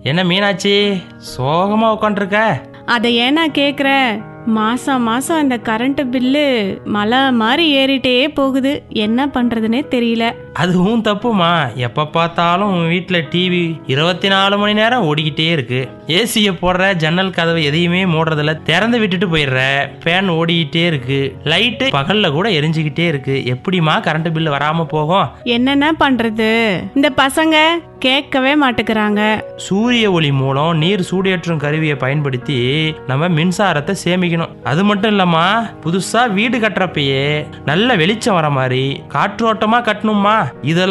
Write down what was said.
என்ன மீனாட்சி சோகமா உட்காந்துருக்க அதை ஏன் நான் கேட்குறேன் மாசம் மாசம் இந்த கரண்ட் பில்லு மலை மாதிரி ஏறிட்டே போகுது என்ன பண்றதுனே தெரியல அதுவும் தப்புமா எப்ப பார்த்தாலும் உன் வீட்டில் டிவி இருபத்தி நாலு மணி நேரம் ஓடிக்கிட்டே இருக்கு ஏசியை போடுற ஜன்னல் கதவு எதையுமே மூடுறதில்ல திறந்து விட்டுட்டு போயிடுற ஃபேன் ஓடிக்கிட்டே இருக்கு லைட்டு பகல்ல கூட எரிஞ்சுக்கிட்டே இருக்கு எப்படிமா கரண்ட் பில்லு வராம போகும் என்னென்ன பண்றது இந்த பசங்க கேட்கவே மாட்டேங்கிறாங்க சூரிய ஒளி மூலம் நீர் சூடேற்றும் கருவியை பயன்படுத்தி நம்ம மின்சாரத்தை சேமிக்கணும் அது மட்டும் இல்லம்மா புதுசா வீடு கட்டுறப்பயே நல்ல வெளிச்சம் வர மாதிரி காற்றோட்டமா கட்டணுமா இதெல்லாம்